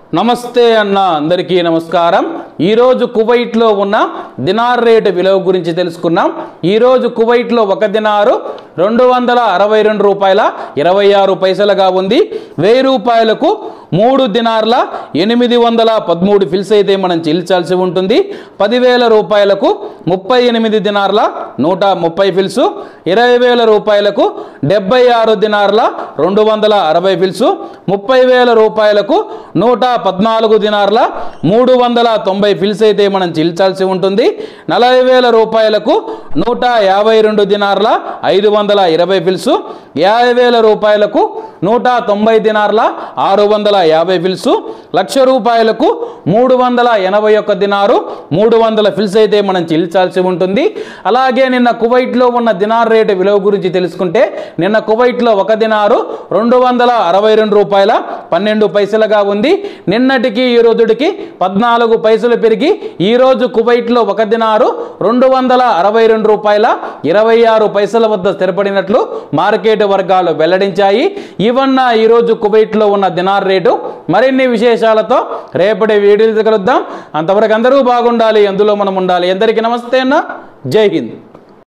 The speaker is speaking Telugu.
నమస్తే అన్న అందరికీ నమస్కారం ఈరోజు కువైట్లో ఉన్న దినార్ రేటు విలువ గురించి తెలుసుకున్నాం ఈరోజు కువైట్లో ఒక దినారు రెండు వందల అరవై రెండు రూపాయల ఇరవై ఆరు పైసలుగా ఉంది వెయ్యి రూపాయలకు మూడు దినార్ల ఎనిమిది వందల పదమూడు ఫిల్స్ అయితే మనం చెల్లించాల్సి ఉంటుంది పదివేల రూపాయలకు ముప్పై ఎనిమిది దినార్ల నూట ముప్పై ఫిల్సు ఇరవై వేల రూపాయలకు డెబ్బై ఆరు దినార్ల రెండు వందల అరవై ఫిల్సు ముప్పై వేల రూపాయలకు నూట పద్నాలుగు దినార్ల మూడు వందల తొంభై ఫిల్స్ అయితే మనం చెల్లించాల్సి ఉంటుంది నలభై వేల రూపాయలకు నూట యాభై రెండు దినార్ల ఐదు వందల ఇరవై ఫిల్సు యాభై వేల రూపాయలకు నూట తొంభై దినార్ల ఆరు వందల యాభై ఫిల్సు లక్ష రూపాయలకు మూడు వందల ఎనభై ఒక్క దినారు మూడు వందల ఫిల్స్ అయితే మనం చెల్లించాల్సి ఉంటుంది అలాగే నిన్న కువైట్లో ఉన్న దినార్ రేటు విలువ గురించి తెలుసుకుంటే నిన్న కువైట్లో ఒక దినారు రెండు వందల అరవై రెండు రూపాయల పన్నెండు పైసలుగా ఉంది నిన్నటికి ఈ రోజుడికి పద్నాలుగు పైసలు పెరిగి ఈ రోజు కువైట్లో ఒక దినారు రెండు వందల అరవై రెండు రూపాయల ఇరవై ఆరు పైసల వద్ద స్థిరపడినట్లు మార్కెట్ వర్గాలు వెల్లడించాయి ఇవన్న ఈరోజు కువైట్లో ఉన్న దినార్ రేటు మరిన్ని విశేషాలతో రేపటి వీడియోలు కలుద్దాం అంతవరకు అందరూ బాగుండాలి అందులో మనం ఉండాలి అందరికీ నమస్తే అన్న జై హింద్